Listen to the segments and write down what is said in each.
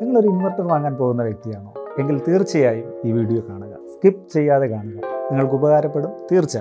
നിങ്ങളൊരു ഇൻവെർട്ടർ വാങ്ങാൻ പോകുന്ന വ്യക്തിയാണോ എങ്കിൽ തീർച്ചയായും ഈ വീഡിയോ കാണുക സ്കിപ്പ് ചെയ്യാതെ കാണുക നിങ്ങൾക്ക് ഉപകാരപ്പെടും തീർച്ച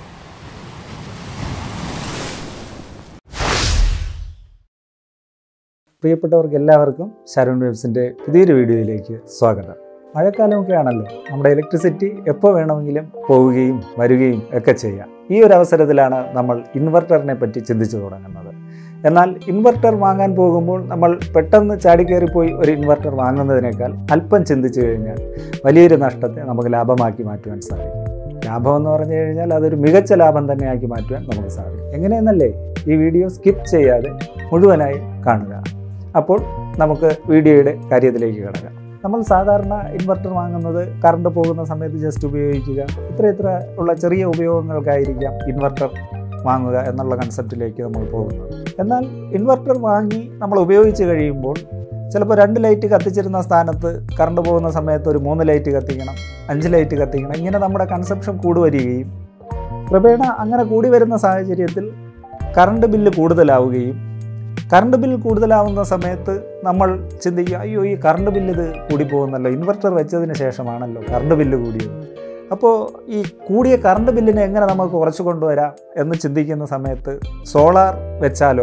പ്രിയപ്പെട്ടവർക്ക് എല്ലാവർക്കും ശരൺ വെബ്സിൻ്റെ പുതിയൊരു വീഡിയോയിലേക്ക് സ്വാഗതം മഴക്കാലമൊക്കെ ആണല്ലോ നമ്മുടെ ഇലക്ട്രിസിറ്റി എപ്പോൾ വേണമെങ്കിലും പോവുകയും വരികയും ഒക്കെ ചെയ്യാം ഈ ഒരു അവസരത്തിലാണ് നമ്മൾ ഇൻവെർട്ടറിനെ പറ്റി ചിന്തിച്ചു തുടങ്ങുന്നത് എന്നാൽ ഇൻവെർട്ടർ വാങ്ങാൻ പോകുമ്പോൾ നമ്മൾ പെട്ടെന്ന് ചാടിക്കയറിപ്പോയി ഒരു ഇൻവെർട്ടർ വാങ്ങുന്നതിനേക്കാൾ അല്പം ചിന്തിച്ചു കഴിഞ്ഞാൽ വലിയൊരു നഷ്ടത്തെ നമുക്ക് ലാഭമാക്കി മാറ്റുവാൻ സാധിക്കും ലാഭം എന്ന് പറഞ്ഞു കഴിഞ്ഞാൽ അതൊരു മികച്ച ലാഭം തന്നെയാക്കി മാറ്റുവാൻ നമുക്ക് സാധിക്കും എങ്ങനെയെന്നല്ലേ ഈ വീഡിയോ സ്കിപ്പ് ചെയ്യാതെ മുഴുവനായി കാണുക അപ്പോൾ നമുക്ക് വീഡിയോയുടെ കാര്യത്തിലേക്ക് കിടക്കാം നമ്മൾ സാധാരണ ഇൻവെർട്ടർ വാങ്ങുന്നത് കറണ്ട് പോകുന്ന സമയത്ത് ജസ്റ്റ് ഉപയോഗിക്കുക ഇത്ര ഇത്ര ഉള്ള ചെറിയ ഉപയോഗങ്ങൾക്കായിരിക്കാം ഇൻവെർട്ടർ വാങ്ങുക എന്നുള്ള കൺസെപ്റ്റിലേക്ക് നമ്മൾ പോകുന്നത് എന്നാൽ ഇൻവെർട്ടർ വാങ്ങി നമ്മൾ ഉപയോഗിച്ച് കഴിയുമ്പോൾ ചിലപ്പോൾ രണ്ട് ലൈറ്റ് കത്തിച്ചിരുന്ന സ്ഥാനത്ത് കറണ്ട് പോകുന്ന സമയത്ത് ഒരു മൂന്ന് ലൈറ്റ് കത്തിക്കണം അഞ്ച് ലൈറ്റ് കത്തിക്കണം ഇങ്ങനെ നമ്മുടെ കൺസപ്ഷൻ കൂടുവരികയും ക്രമേണ അങ്ങനെ കൂടി വരുന്ന സാഹചര്യത്തിൽ കറണ്ട് ബില്ല് കൂടുതലാവുകയും കറണ്ട് ബില്ല് കൂടുതലാവുന്ന സമയത്ത് നമ്മൾ ചിന്തിക്കുക അയ്യോ ഈ കറണ്ട് ബില്ല് ഇത് കൂടി പോകുന്നല്ലോ ഇൻവെർട്ടർ വെച്ചതിന് ശേഷമാണല്ലോ കറണ്ട് ബില്ല് കൂടിയത് അപ്പോൾ ഈ കൂടിയ കറണ്ട് ബില്ലിനെ എങ്ങനെ നമുക്ക് കുറച്ച് കൊണ്ടുവരാം എന്ന് ചിന്തിക്കുന്ന സമയത്ത് സോളാർ വെച്ചാലോ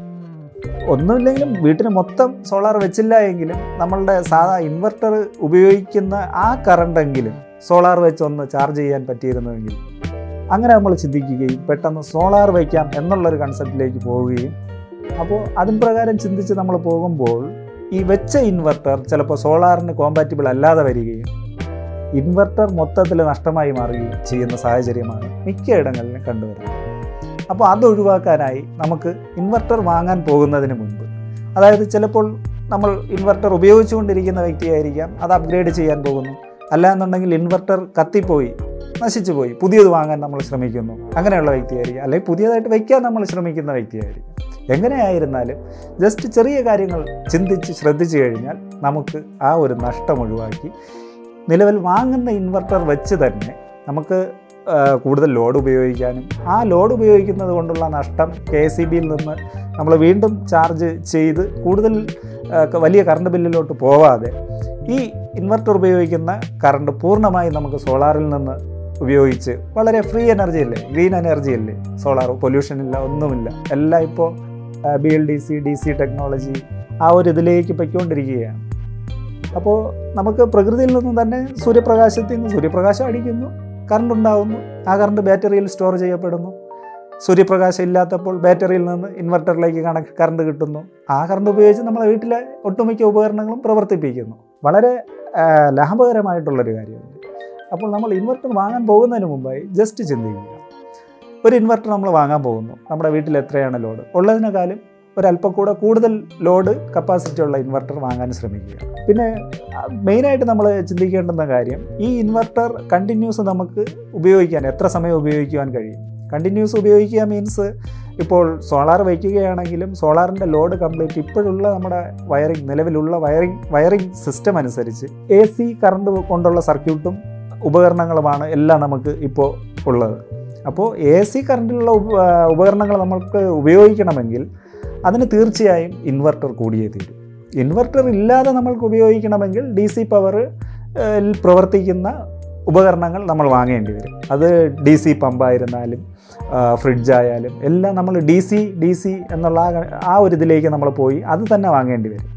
ഒന്നുമില്ലെങ്കിലും വീട്ടിന് മൊത്തം സോളാർ വെച്ചില്ല എങ്കിലും നമ്മളുടെ സാധാ ഇൻവെർട്ടർ ഉപയോഗിക്കുന്ന ആ കറണ്ടെങ്കിലും സോളാർ വെച്ചൊന്ന് ചാർജ് ചെയ്യാൻ പറ്റിയിരുന്നുവെങ്കിൽ അങ്ങനെ നമ്മൾ ചിന്തിക്കുകയും പെട്ടെന്ന് സോളാർ വയ്ക്കാം എന്നുള്ളൊരു കൺസെപ്റ്റിലേക്ക് പോവുകയും അപ്പോൾ അതിന് പ്രകാരം ചിന്തിച്ച് നമ്മൾ പോകുമ്പോൾ ഈ വെച്ച ഇൻവെർട്ടർ ചിലപ്പോൾ സോളാറിന് കോമ്പാറ്റിബിൾ അല്ലാതെ വരികയും ഇൻവെർട്ടർ മൊത്തത്തിൽ നഷ്ടമായി മാറുകയും ചെയ്യുന്ന സാഹചര്യമാണ് മിക്കയിടങ്ങളിലും കണ്ടുവരുന്നത് അപ്പോൾ അത് ഒഴിവാക്കാനായി നമുക്ക് ഇൻവെർട്ടർ വാങ്ങാൻ പോകുന്നതിന് മുൻപ് അതായത് ചിലപ്പോൾ നമ്മൾ ഇൻവെർട്ടർ ഉപയോഗിച്ചുകൊണ്ടിരിക്കുന്ന വ്യക്തിയായിരിക്കാം അത് അപ്ഗ്രേഡ് ചെയ്യാൻ പോകുന്നു അല്ല എന്നുണ്ടെങ്കിൽ ഇൻവെർട്ടർ കത്തിപ്പോയി നശിച്ചു പോയി പുതിയത് വാങ്ങാൻ നമ്മൾ ശ്രമിക്കുന്നു അങ്ങനെയുള്ള വ്യക്തിയായിരിക്കും അല്ലെങ്കിൽ പുതിയതായിട്ട് വയ്ക്കാൻ നമ്മൾ ശ്രമിക്കുന്ന വ്യക്തിയായിരിക്കും എങ്ങനെയായിരുന്നാലും ജസ്റ്റ് ചെറിയ കാര്യങ്ങൾ ചിന്തിച്ച് ശ്രദ്ധിച്ചു കഴിഞ്ഞാൽ നമുക്ക് ആ ഒരു നഷ്ടം ഒഴിവാക്കി നിലവിൽ വാങ്ങുന്ന ഇൻവെർട്ടർ വെച്ച് തന്നെ നമുക്ക് കൂടുതൽ ലോഡ് ഉപയോഗിക്കാനും ആ ലോഡ് ഉപയോഗിക്കുന്നത് കൊണ്ടുള്ള നഷ്ടം കെ എസ് ബിയിൽ നിന്ന് നമ്മൾ വീണ്ടും ചാർജ് ചെയ്ത് കൂടുതൽ വലിയ കറണ്ട് ബില്ലിലോട്ട് പോവാതെ ഈ ഇൻവെർട്ടർ ഉപയോഗിക്കുന്ന കറണ്ട് പൂർണ്ണമായി നമുക്ക് സോളാറിൽ നിന്ന് ഉപയോഗിച്ച് വളരെ ഫ്രീ എനർജി അല്ലേ ഗ്രീൻ എനർജി അല്ലേ സോളാർ പൊല്യൂഷൻ ഇല്ല ഒന്നുമില്ല എല്ലാം ഇപ്പോൾ B L D C D C technology ആ ഒരു ഇതിലേക്ക് പൊയ്ക്കൊണ്ടിരിക്കുകയാണ് അപ്പോൾ നമുക്ക് പ്രകൃതിയിൽ നിന്ന് തന്നെ സൂര്യപ്രകാശത്തിൽ നിന്ന് സൂര്യപ്രകാശം അടിക്കുന്നു കറണ്ട് ഉണ്ടാകുന്നു ആ കറണ്ട് ബാറ്ററിയിൽ സ്റ്റോർ ചെയ്യപ്പെടുന്നു സൂര്യപ്രകാശം ഇല്ലാത്തപ്പോൾ ബാറ്ററിയിൽ നിന്ന് ഇൻവെർട്ടറിലേക്ക് കണക്ക് കറണ്ട് കിട്ടുന്നു ആ കറണ്ട് ഉപയോഗിച്ച് നമ്മളെ വീട്ടിലെ ഒട്ടുമിക്ക ഉപകരണങ്ങളും പ്രവർത്തിപ്പിക്കുന്നു വളരെ ലാഭകരമായിട്ടുള്ളൊരു കാര്യമുണ്ട് അപ്പോൾ നമ്മൾ ഇൻവെർട്ടർ വാങ്ങാൻ പോകുന്നതിന് മുമ്പായി ജസ്റ്റ് ചിന്തിക്കുക ഒരു ഇൻവെർട്ടർ നമ്മൾ വാങ്ങാൻ പോകുന്നു നമ്മുടെ വീട്ടിൽ എത്രയാണ് ലോഡ് ഉള്ളതിനേക്കാളും ഒരല്പം കൂടെ കൂടുതൽ ലോഡ് കപ്പാസിറ്റി ഉള്ള ഇൻവെർട്ടർ വാങ്ങാൻ ശ്രമിക്കുക പിന്നെ മെയിനായിട്ട് നമ്മൾ ചിന്തിക്കേണ്ടുന്ന കാര്യം ഈ ഇൻവെർട്ടർ കണ്ടിന്യൂസ് നമുക്ക് ഉപയോഗിക്കാൻ എത്ര സമയം ഉപയോഗിക്കുവാൻ കഴിയും കണ്ടിന്യൂസ് ഉപയോഗിക്കുക മീൻസ് ഇപ്പോൾ സോളാർ വയ്ക്കുകയാണെങ്കിലും സോളാറിൻ്റെ ലോഡ് കംപ്ലീറ്റ് ഇപ്പോഴുള്ള നമ്മുടെ വയറിംഗ് നിലവിലുള്ള വയറിംഗ് വയറിംഗ് സിസ്റ്റം അനുസരിച്ച് എ സി കറണ്ട് കൊണ്ടുള്ള സർക്യൂട്ടും ഉപകരണങ്ങളുമാണ് എല്ലാം നമുക്ക് ഇപ്പോൾ ഉള്ളത് അപ്പോൾ എ സി കറണ്ടിലുള്ള ഉപകരണങ്ങൾ നമുക്ക് ഉപയോഗിക്കണമെങ്കിൽ അതിന് തീർച്ചയായും ഇൻവെർട്ടർ കൂടിയേ തീരും ഇൻവെർട്ടർ ഇല്ലാതെ നമ്മൾക്ക് ഉപയോഗിക്കണമെങ്കിൽ ഡി സി പവർ പ്രവർത്തിക്കുന്ന ഉപകരണങ്ങൾ നമ്മൾ വാങ്ങേണ്ടി വരും അത് ഡി സി പമ്പായിരുന്നാലും ഫ്രിഡ്ജായാലും എല്ലാം നമ്മൾ ഡി സി ഡി സി എന്നുള്ള ആ ഒരു ഇതിലേക്ക് നമ്മൾ പോയി അത് തന്നെ വാങ്ങേണ്ടി വരും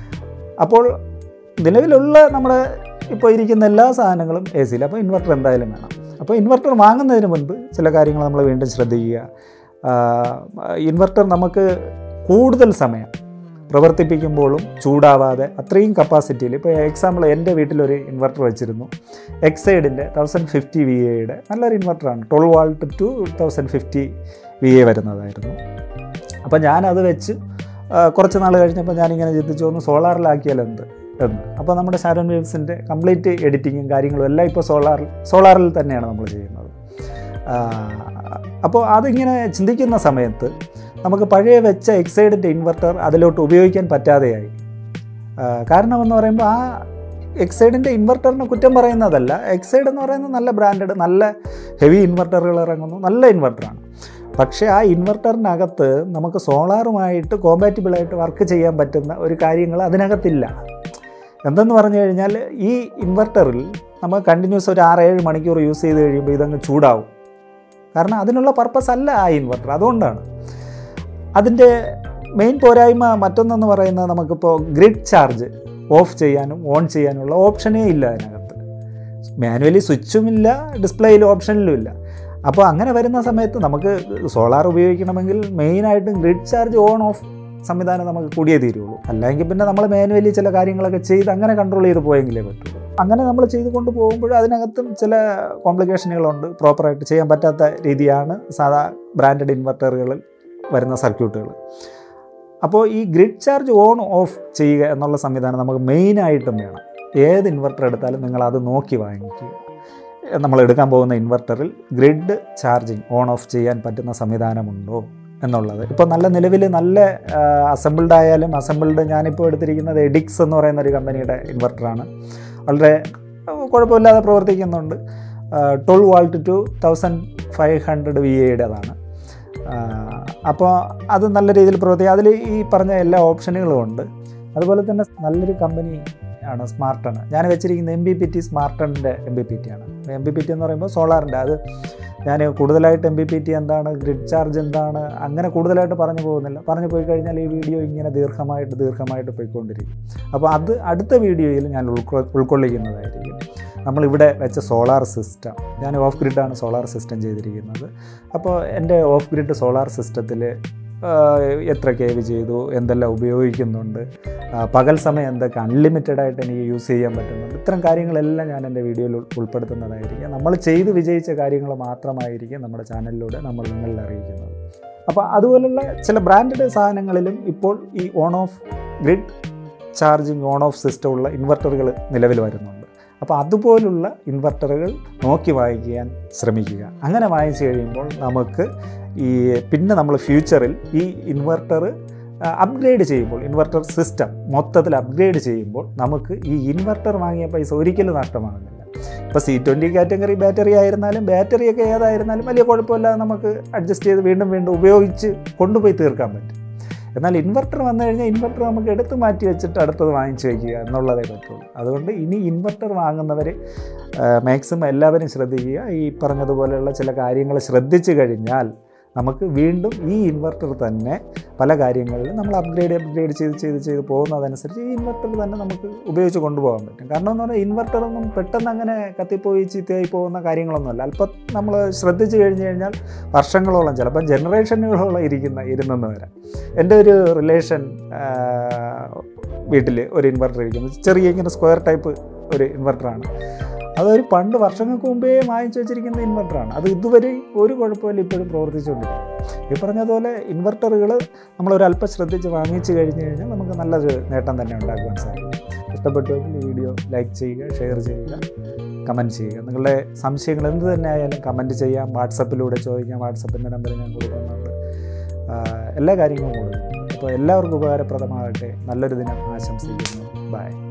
അപ്പോൾ നിലവിലുള്ള നമ്മുടെ ഇപ്പോൾ ഇരിക്കുന്ന എല്ലാ സാധനങ്ങളും എ സിയിൽ അപ്പോൾ ഇൻവെർട്ടർ എന്തായാലും വേണം അപ്പോൾ ഇൻവെർട്ടർ വാങ്ങുന്നതിന് മുൻപ് ചില കാര്യങ്ങൾ നമ്മൾ വീണ്ടും ശ്രദ്ധിക്കുക ഇൻവെർട്ടർ നമുക്ക് കൂടുതൽ സമയം പ്രവർത്തിപ്പിക്കുമ്പോഴും ചൂടാവാതെ അത്രയും കപ്പാസിറ്റിയിൽ ഇപ്പോൾ എക്സാമ്പിൾ എൻ്റെ വീട്ടിലൊരു ഇൻവെർട്ടർ വെച്ചിരുന്നു എക്സൈഡിൻ്റെ തൗസൻഡ് ഫിഫ്റ്റി വി എയുടെ നല്ലൊരു ഇൻവെർട്ടറാണ് twelve volt two thousand fifty V A വരുന്നതായിരുന്നു അപ്പോൾ ഞാനത് വെച്ച് കുറച്ച് നാൾ കഴിഞ്ഞപ്പോൾ ഞാനിങ്ങനെ ചിന്തിച്ചു ഒന്ന് സോളാറിലാക്കിയാൽ എന്ത് എന്ന് അപ്പോൾ നമ്മുടെ ഷാരോൺ വേവ്സിൻ്റെ കംപ്ലീറ്റ് എഡിറ്റിങ്ങും കാര്യങ്ങളും എല്ലാം ഇപ്പോൾ സോളാറിൽ സോളാറിൽ തന്നെയാണ് നമ്മൾ ചെയ്യുന്നത് അപ്പോൾ അതിങ്ങനെ ചിന്തിക്കുന്ന സമയത്ത് നമുക്ക് പഴയ വെച്ച എക്സൈഡിൻ്റെ ഇൻവെർട്ടർ അതിലോട്ട് ഉപയോഗിക്കാൻ പറ്റാതെയായി കാരണമെന്ന് പറയുമ്പോൾ ആ എക്സൈഡിൻ്റെ ഇൻവെർട്ടറിന് കുറ്റം പറയുന്നതല്ല എക്സൈഡ് എന്ന് പറയുന്നത് നല്ല ബ്രാൻഡഡ് നല്ല ഹെവി ഇൻവെർട്ടറുകൾ ഇറങ്ങുന്നു നല്ല ഇൻവെർട്ടറാണ് പക്ഷേ ആ ഇൻവെർട്ടറിനകത്ത് നമുക്ക് സോളാറുമായിട്ട് കോമ്പാറ്റിബിളായിട്ട് വർക്ക് ചെയ്യാൻ പറ്റുന്ന ഒരു കാര്യങ്ങൾ അതിനകത്തില്ല എന്തെന്ന് പറഞ്ഞു കഴിഞ്ഞാൽ ഈ ഇൻവെർട്ടറിൽ നമ്മൾ കണ്ടിന്യൂസ് ഒരു ആറ് ഏഴ് മണിക്കൂർ യൂസ് ചെയ്ത് കഴിയുമ്പോൾ ഇതങ്ങ് ചൂടാവും കാരണം അതിനുള്ള പർപ്പസ് അല്ല ആ ഇൻവെർട്ടർ അതുകൊണ്ടാണ് അതിൻ്റെ മെയിൻ പോരായ്മ മറ്റൊന്നെന്ന് പറയുന്നത് നമുക്കിപ്പോൾ ഗ്രിഡ് ചാർജ് ഓഫ് ചെയ്യാനും ഓൺ ചെയ്യാനുള്ള ഓപ്ഷനേ ഇല്ല അതിനകത്ത് മാനുവലി സ്വിച്ചും ഇല്ല ഡിസ്പ്ലേയിൽ ഓപ്ഷനിലും ഇല്ല അപ്പോൾ അങ്ങനെ വരുന്ന സമയത്ത് നമുക്ക് സോളാർ ഉപയോഗിക്കണമെങ്കിൽ മെയിനായിട്ടും ഗ്രിഡ് ചാർജ് ഓൺ ഓഫ് സംവിധാനം നമുക്ക് കൂടിയേ തീരുള്ളൂ അല്ലെങ്കിൽ പിന്നെ നമ്മൾ മാനുവലി ചില കാര്യങ്ങളൊക്കെ ചെയ്ത് അങ്ങനെ കൺട്രോൾ ചെയ്ത് പോയെങ്കിലേ പറ്റുള്ളൂ അങ്ങനെ നമ്മൾ ചെയ്ത് കൊണ്ട് പോകുമ്പോൾ അതിനകത്തും ചില കോംപ്ലിക്കേഷനുകളുണ്ട് പ്രോപ്പറായിട്ട് ചെയ്യാൻ പറ്റാത്ത രീതിയാണ് സാധാ ബ്രാൻഡഡ് ഇൻവെർട്ടറുകളിൽ വരുന്ന സർക്യൂട്ടുകൾ അപ്പോൾ ഈ ഗ്രിഡ് ചാർജ് ഓൺ ഓഫ് ചെയ്യുക എന്നുള്ള സംവിധാനം നമുക്ക് മെയിനായിട്ടും വേണം ഏത് ഇൻവെർട്ടർ എടുത്താലും നിങ്ങൾ അത് നോക്കി വാങ്ങിക്കുക നമ്മൾ എടുക്കാൻ പോകുന്ന ഇൻവെർട്ടറിൽ ഗ്രിഡ് ചാർജിങ് ഓൺ ഓഫ് ചെയ്യാൻ പറ്റുന്ന സംവിധാനമുണ്ടോ എന്നുള്ളത് ഇപ്പോൾ നല്ല നിലവിൽ നല്ല അസംബിൾഡ് ആയാലും അസംബിൾഡ് ഞാനിപ്പോൾ എടുത്തിരിക്കുന്നത് എഡിക്സ് എന്ന് പറയുന്ന ഒരു കമ്പനിയുടെ ഇൻവെർട്ടറാണ് വളരെ കുഴപ്പമില്ലാതെ പ്രവർത്തിക്കുന്നുണ്ട് twelve volt two thousand five hundred V എയുടേതാണ് അപ്പോൾ അത് നല്ല രീതിയിൽ പ്രവർത്തിക്കും അതിൽ ഈ പറഞ്ഞ എല്ലാ ഓപ്ഷനുകളും ഉണ്ട് അതുപോലെ തന്നെ നല്ലൊരു കമ്പനി ആണ് സ്മാർട്ടണ് ഞാൻ വെച്ചിരിക്കുന്നത് എം ബി പി ടി സ്മാർട്ടണിൻ്റെ എം ബി പി ടി ആണ് എം ബി പി ടി എന്ന് പറയുമ്പോൾ സോളാറിൻ്റെ അത് ഞാൻ കൂടുതലായിട്ട് എം ബി പി ടി എന്താണ് ഗ്രിഡ് ചാർജ് എന്താണ് അങ്ങനെ കൂടുതലായിട്ട് പറഞ്ഞു പോകുന്നില്ല പറഞ്ഞു പോയി കഴിഞ്ഞാൽ ഈ വീഡിയോ ഇങ്ങനെ ദീർഘമായിട്ട് ദീർഘമായിട്ട് പോയിക്കൊണ്ടിരിക്കും അപ്പോൾ അത് അടുത്ത വീഡിയോയിൽ ഞാൻ ഉൾക്കൊ ഉൾക്കൊള്ളിക്കുന്നതായിരിക്കും നമ്മളിവിടെ വെച്ച സോളാർ സിസ്റ്റം ഞാൻ ഓഫ് ഗ്രിഡാണ് സോളാർ സിസ്റ്റം ചെയ്തിരിക്കുന്നത് അപ്പോൾ എൻ്റെ ഓഫ് ഗ്രിഡ് സോളാർ സിസ്റ്റത്തിൽ എത്ര കെ വി ചെയ്തു എന്തെല്ലാം ഉപയോഗിക്കുന്നുണ്ട് പകൽ സമയം എന്തൊക്കെ അൺലിമിറ്റഡ് ആയിട്ട് എനിക്ക് യൂസ് ചെയ്യാൻ പറ്റുന്നുണ്ട് ഇത്തരം കാര്യങ്ങളെല്ലാം ഞാൻ എൻ്റെ വീഡിയോയിൽ ഉൾപ്പെടുത്തുന്നതായിരിക്കും നമ്മൾ ചെയ്ത് വിജയിച്ച കാര്യങ്ങൾ മാത്രമായിരിക്കും നമ്മുടെ ചാനലിലൂടെ നമ്മൾ നിങ്ങളിൽ അറിയിക്കുന്നത് അപ്പോൾ അതുപോലുള്ള ചില ബ്രാൻഡഡ് സാധനങ്ങളിലും ഇപ്പോൾ ഈ on off grid charging on off system ഉള്ള ഇൻവെർട്ടറുകൾ നിലവിൽ വരുന്നുണ്ട് അപ്പോൾ അതുപോലുള്ള ഇൻവെർട്ടറുകൾ നോക്കി വാങ്ങിക്കാൻ ശ്രമിക്കുക അങ്ങനെ വാങ്ങിച്ചു കഴിയുമ്പോൾ നമുക്ക് ഈ പിന്നെ നമ്മൾ ഫ്യൂച്ചറിൽ ഈ ഇൻവെർട്ടർ അപ്ഗ്രേഡ് ചെയ്യുമ്പോൾ ഇൻവെർട്ടർ സിസ്റ്റം മൊത്തത്തിൽ അപ്ഗ്രേഡ് ചെയ്യുമ്പോൾ നമുക്ക് ഈ ഇൻവെർട്ടർ വാങ്ങിയ പൈസ ഒരിക്കലും നഷ്ടമാകുന്നില്ല ഇപ്പോൾ സി ട്വൻറ്റി കാറ്റഗറി ബാറ്ററി ആയിരുന്നാലും ബാറ്ററിയൊക്കെ ഏതായിരുന്നാലും വലിയ കുഴപ്പമില്ലാതെ നമുക്ക് അഡ്ജസ്റ്റ് ചെയ്ത് വീണ്ടും വീണ്ടും ഉപയോഗിച്ച് കൊണ്ടുപോയി തീർക്കാൻ പറ്റും എന്നാൽ ഇൻവെർട്ടർ വന്നു കഴിഞ്ഞാൽ ഇൻവെർട്ടർ നമുക്ക് എടുത്ത് മാറ്റി വെച്ചിട്ട് അടുത്തത് വാങ്ങിച്ചു വയ്ക്കുക എന്നുള്ളതേ പറ്റുള്ളൂ അതുകൊണ്ട് ഇനി ഇൻവെർട്ടർ വാങ്ങുന്നവർ മാക്സിമം എല്ലാവരും ശ്രദ്ധിക്കുക ഈ പറഞ്ഞതുപോലെയുള്ള ചില കാര്യങ്ങൾ ശ്രദ്ധിച്ചു കഴിഞ്ഞാൽ നമുക്ക് വീണ്ടും ഈ ഇൻവെർട്ടർ തന്നെ പല കാര്യങ്ങളിലും നമ്മൾ അപ്ഗ്രേഡ് അപ്ഗ്രേഡ് ചെയ്ത് ചെയ്ത് ചെയ്ത് പോകുന്നതനുസരിച്ച് ഈ ഇൻവെർട്ടർ തന്നെ നമുക്ക് ഉപയോഗിച്ച് കൊണ്ടുപോകാൻ പറ്റും കാരണം എന്ന് പറഞ്ഞാൽ ഇൻവെർട്ടറൊന്നും പെട്ടെന്ന് അങ്ങനെ കത്തിപ്പോയി ചീത്തയായി പോകുന്ന കാര്യങ്ങളൊന്നുമല്ല അല്പം നമ്മൾ ശ്രദ്ധിച്ചു കഴിഞ്ഞ് കഴിഞ്ഞാൽ വർഷങ്ങളോളം ചിലപ്പോൾ ജനറേഷനുകളോളം ഇരിക്കുന്ന ഇരുന്നെന്ന് വരാം എൻ്റെ ഒരു റിലേഷൻ വീട്ടിൽ ഒരു ഇൻവെർട്ടർ ഇരിക്കുന്നു ചെറിയ ഇങ്ങനെ സ്ക്വയർ ടൈപ്പ് ഒരു ഇൻവെർട്ടറാണ് അതൊരു പണ്ട് വർഷങ്ങൾക്ക് മുമ്പേ വാങ്ങിച്ചു വെച്ചിരിക്കുന്ന ഇൻവെർട്ടറാണ് അത് ഇതുവരെ ഒരു കുഴപ്പമില്ല ഇപ്പോഴും പ്രവർത്തിച്ചുകൊണ്ടിരിക്കും ഈ പറഞ്ഞതുപോലെ ഇൻവെർട്ടറുകൾ നമ്മളൊരു അല്പം ശ്രദ്ധിച്ച് വാങ്ങിച്ചു കഴിഞ്ഞ് കഴിഞ്ഞാൽ നമുക്ക് നല്ലൊരു നേട്ടം തന്നെ ഉണ്ടാക്കുവാൻ സാധിക്കും ഇഷ്ടപ്പെട്ടുവെങ്കിൽ ഈ വീഡിയോ ലൈക്ക് ചെയ്യുക ഷെയർ ചെയ്യുക കമൻറ്റ് ചെയ്യുക നിങ്ങളുടെ സംശയങ്ങൾ എന്ത് തന്നെ ആയാലും കമൻറ്റ് ചെയ്യാം വാട്സപ്പിലൂടെ ചോദിക്കാം വാട്സപ്പിൻ്റെ നമ്പർ ഞാൻ കൊടുക്കുന്നുണ്ട് എല്ലാ കാര്യങ്ങളും കൊടുക്കും അപ്പോൾ എല്ലാവർക്കും ഉപകാരപ്രദമാകട്ടെ നല്ലൊരു ദിനം ആശംസിക്കുന്നു ബൈ